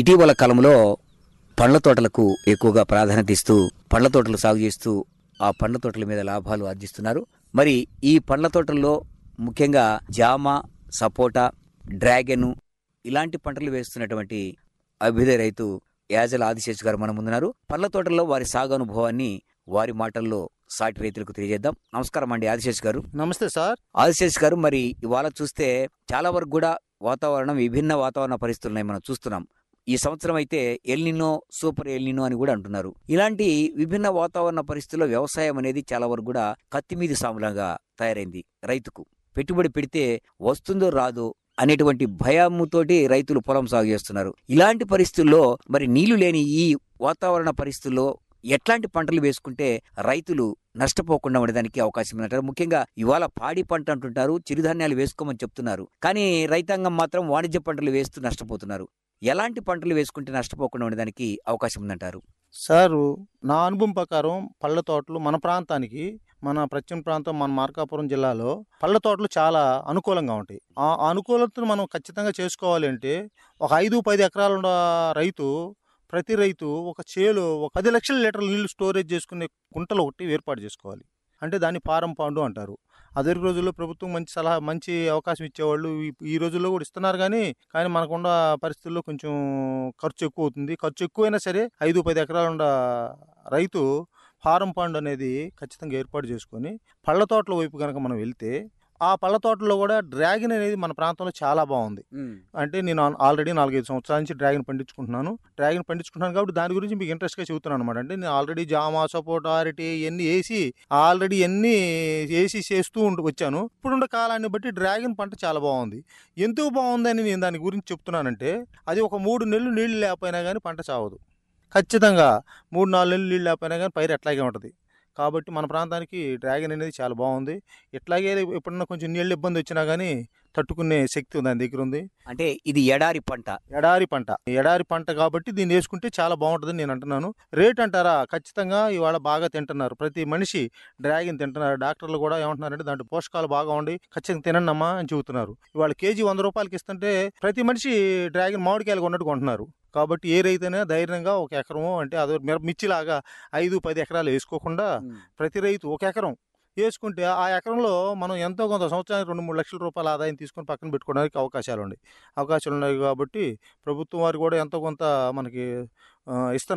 ఇటీవల కాలంలో పండ్ల తోటలకు ఎక్కువగా ప్రాధాన్యత ఇస్తూ పండ్ల తోటలు సాగు చేస్తూ ఆ పండ్ల తోటల మీద లాభాలు ఆర్జిస్తున్నారు మరి ఈ పండ్ల తోటల్లో ముఖ్యంగా జామ సపోటా డ్రాగన్ ఇలాంటి పంటలు వేస్తున్నటువంటి అభ్యుదయ రైతు యాజల ఆదిశేష్ గారు మన ముందున్నారు పండ్ల తోటల్లో వారి సాగు అనుభవాన్ని వారి మాటల్లో సాటి రైతులకు తెలియజేద్దాం నమస్కారం అండి ఆదిశేష్ గారు నమస్తే సార్ ఆదిశేష్ గారు మరి ఇవాళ చూస్తే చాలా వరకు కూడా వాతావరణం విభిన్న వాతావరణ పరిస్థితులను మనం చూస్తున్నాం ఈ సంవత్సరం అయితే ఎల్నినో సూపర్ ఎల్నినో అని కూడా అంటున్నారు ఇలాంటి విభిన్న వాతావరణ పరిస్థితుల్లో వ్యవసాయం అనేది చాలా వరకు కూడా కత్తిమీది సాములంగా తయారైంది రైతుకు పెట్టుబడి పెడితే వస్తుందో రాదో అనేటువంటి భయముతోటి రైతులు పొలం సాగు చేస్తున్నారు ఇలాంటి పరిస్థితుల్లో మరి నీళ్లు లేని ఈ వాతావరణ పరిస్థితుల్లో ఎట్లాంటి పంటలు వేసుకుంటే రైతులు నష్టపోకుండా ఉండడానికి అవకాశం ఉందంటారు ముఖ్యంగా ఇవాళ పాడి పంట అంటుంటారు చిరుధాన్యాలు వేసుకోమని చెప్తున్నారు కానీ రైతాంగం మాత్రం వాణిజ్య పంటలు వేస్తూ నష్టపోతున్నారు ఎలాంటి పంటలు వేసుకుంటే నష్టపోకుండా ఉండడానికి అవకాశం ఉందంటారు సారు నా అనుభవం ప్రకారం పళ్ళ తోటలు మన ప్రాంతానికి మన ప్రత్యం ప్రాంతం మన మార్కాపురం జిల్లాలో పళ్ళ తోటలు చాలా అనుకూలంగా ఉంటాయి ఆ అనుకూలతను మనం ఖచ్చితంగా చేసుకోవాలి అంటే ఒక ఐదు పది ఎకరాలు ఉన్న రైతు ప్రతి రైతు ఒక చేలో ఒక పది లక్షల లీటర్ల నీళ్లు స్టోరేజ్ చేసుకునే గుంటలు ఒకటి ఏర్పాటు చేసుకోవాలి అంటే దాన్ని పారం పాండు అంటారు అదే రోజుల్లో ప్రభుత్వం మంచి సలహా మంచి అవకాశం ఇచ్చేవాళ్ళు ఈ- ఈ రోజుల్లో కూడా ఇస్తున్నారు కానీ కానీ మనకున్న పరిస్థితుల్లో కొంచెం ఖర్చు ఎక్కువ అవుతుంది ఖర్చు ఎక్కువైనా సరే ఐదు పది ఎకరాలు ఉన్న రైతు ఫారం పండు అనేది ఖచ్చితంగా ఏర్పాటు చేసుకొని పళ్ళ తోటల వైపు కనుక మనం వెళ్తే ఆ పళ్ళ తోటలో కూడా డ్రాగన్ అనేది మన ప్రాంతంలో చాలా బాగుంది అంటే నేను ఆల్- ఆల్రెడీ నాలుగైదు సంవత్సరాల నుంచి డ్రాగన్ పండించుకుంటున్నాను డ్రాగన్ పండించుకుంటున్నాను కాబట్టి దాని గురించి మీకు ఇంట్రెస్ట్గా చెబుతున్నాను అనమాట అంటే నేను ఆల్రెడీ జామ సపోటా అరటి ఇవన్నీ వేసి ఆల్రెడీ ఇవన్నీ వేసి చేస్తూ ఉంటూ వచ్చాను ఇప్పుడున్న కాలాన్ని బట్టి డ్రాగన్ పంట చాలా బాగుంది ఎందుకు బాగుందని నేను దాని గురించి చెప్తున్నానంటే అది ఒక మూడు నెలలు నీళ్లు లేకపోయినా కానీ పంట చావదు ఖచ్చితంగా మూడు నాలుగు నెలలు నీళ్ళు లేకపోయినా కానీ పైరు అట్లాగే ఉంటుంది కాబట్టి మన ప్రాంతానికి డ్రాగన్ అనేది చాలా బాగుంది ఇట్లాగే ఎప్పుడన్నా కొంచెం నీళ్ళ ఇబ్బంది వచ్చినా కానీ తట్టుకునే శక్తి దాని దగ్గర ఉంది అంటే ఇది ఎడారి పంట ఎడారి పంట ఎడారి పంట కాబట్టి దీన్ని వేసుకుంటే చాలా బాగుంటుందని నేను అంటున్నాను రేట్ అంటారా ఖచ్చితంగా ఇవాళ బాగా తింటున్నారు ప్రతి మనిషి డ్రాగన్ తింటున్నారు డాక్టర్లు కూడా ఏమంటున్నారంటే దాంట్లో పోషకాలు బాగా ఉండి ఖచ్చితంగా తినండమ్మా అని చెబుతున్నారు ఇవాళ కేజీ వంద రూపాయలకి ఇస్తుంటే ప్రతి మనిషి డ్రాగన్ మామిడికాయలు కొన్నట్టు కొంటున్నారు కాబట్టి ఏ రైతైనా ధైర్యంగా ఒక ఎకరము అంటే అదో మిర- మిర్చిలాగా ఐదు పది ఎకరాలు వేసుకోకుండా ప్రతి రైతు ఒక ఎకరం వేసుకుంటే ఆ ఎకరంలో మనం ఎంతో కొంత సంవత్సరానికి రెండు మూడు లక్షల రూపాయల ఆదాయం తీసుకొని పక్కన పెట్టుకోవడానికి అవకాశాలు ఉన్నాయి అవకాశాలు ఉన్నాయి కాబట్టి ప్రభుత్వం వారు కూడా ఎంతో కొంత మనకి ఆ, ఇస్తున్నారు